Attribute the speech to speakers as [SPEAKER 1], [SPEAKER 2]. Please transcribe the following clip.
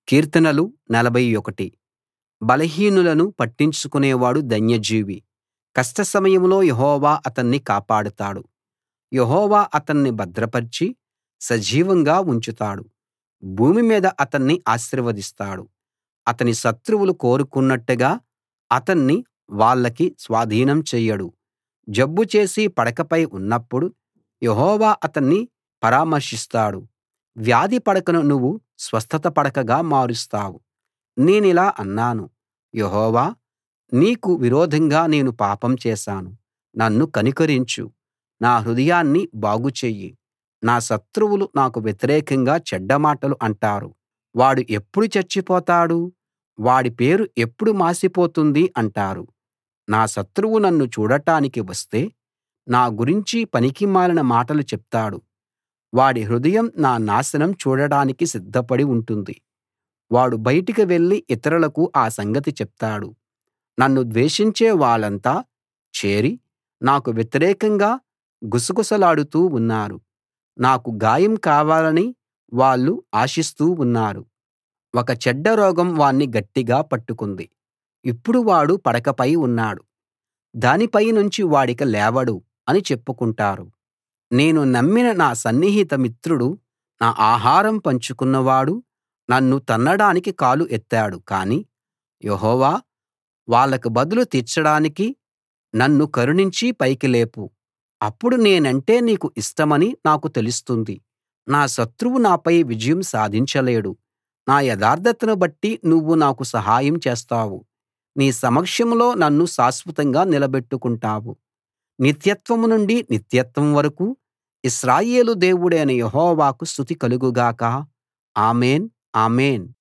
[SPEAKER 1] కీర్తనలు 41 బలహీనులను పట్టించుకునేవాడు ధన్యజీవి కష్ట సమయంలో యెహోవా అతన్ని కాపాడతాడు యెహోవా అతన్ని భద్రపర్చి సజీవంగా ఉంచుతాడు భూమి మీద అతన్ని ఆశీర్వదిస్తాడు అతని శత్రువులు కోరుకున్నట్టుగా అతన్ని వాళ్లకి స్వాధీనం చెయ్యడు జబ్బు చేసి పడకపై ఉన్నప్పుడు యెహోవా అతన్ని పరామర్శిస్తాడు వ్యాధి పడకను నువ్వు స్వస్థత పడకగా మారుస్తావు నేనిలా అన్నాను యెహోవా నీకు విరోధంగా నేను పాపం చేశాను నన్ను కనికరించు నా హృదయాన్ని బాగు చెయ్యి నా శత్రువులు నాకు వ్యతిరేకంగా చెడ్డ మాటలు అంటారు వాడు ఎప్పుడు చచ్చిపోతాడు వాడి పేరు ఎప్పుడు మాసిపోతుంది అంటారు నా శత్రువు నన్ను చూడటానికి వస్తే నా గురించి పనికిమాలిన మాటలు చెప్తాడు వాడి హృదయం నా నాశనం చూడడానికి సిద్ధపడి ఉంటుంది వాడు బయటికి వెళ్లి ఇతరులకు ఆ సంగతి చెప్తాడు నన్ను ద్వేషించే వాళ్ళంతా చేరి నాకు వ్యతిరేకంగా గుసగుసలాడుతూ ఉన్నారు నాకు గాయం కావాలని వాళ్ళు ఆశిస్తూ ఉన్నారు ఒక చెడ్డ రోగం వాణ్ణి గట్టిగా పట్టుకుంది ఇప్పుడు వాడు పడకపై ఉన్నాడు దానిపై నుంచి వాడిక లేవడు అని చెప్పుకుంటారు నేను నమ్మిన నా సన్నిహిత మిత్రుడు నా ఆహారం పంచుకున్నవాడు నన్ను తన్నడానికి కాలు ఎత్తాడు కానీ యెహోవా వాళ్ళకి బదులు తీర్చడానికి నన్ను కరుణించి పైకి లేపు అప్పుడు నేనంటే నీకు ఇష్టమని నాకు తెలుస్తుంది నా శత్రువు నాపై విజయం సాధించలేడు నా యథార్థతను బట్టి నువ్వు నాకు సహాయం చేస్తావు నీ సమక్షంలో నన్ను శాశ్వతంగా నిలబెట్టుకుంటావు నిత్యత్వం నుండి నిత్యత్వం వరకూ ఇశ్రాయేలు దేవుడైన యెహోవాకు స్తుతి కలుగు గాక ఆమేన్ ఆమేన్